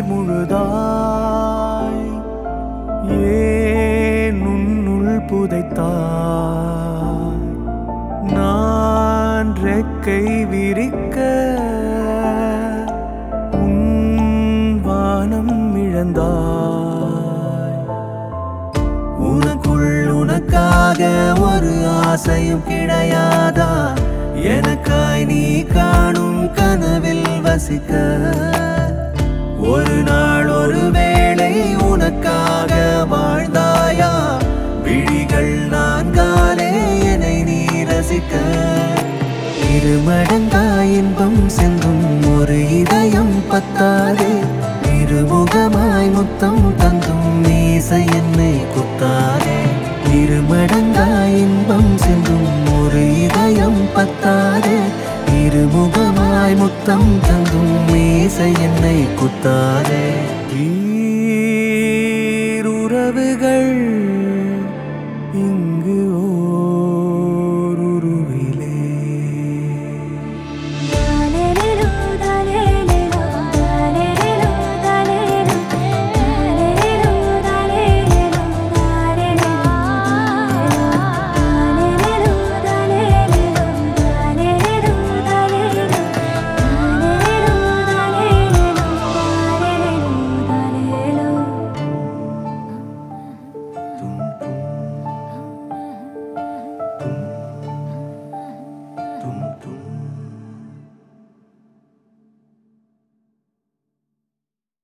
முழுதாய் ஏன் உன்னுள் புதைத்தாய் நான் ரெக்கை விரிக்க உன் வானம் இழந்தாய் உனக்குள் உனக்காக ஒரு ஆசையும் கிடையாதா எனக்காய் நீ காணும் கனவில் வசிக்க ஒரு நாள் ஒரு வேளை உனக்காக வாழ்ந்தாயா விழிகள் நான்காலே என்னை நீ ரசிக்க இருமடங்காய் இன்பம் சென்றும் ஒரு இதயம் பத்தாதே இருமுகமாய் முத்தம் தந்தும் மீசை என்னை குத்தாதே இருமடங்காய் இன்பம் சென்றும் ஒரு இதயம் பத்தாதே இருமுகமாய் முத்தம் தந்தும் மீசை என்னை குத்தாதே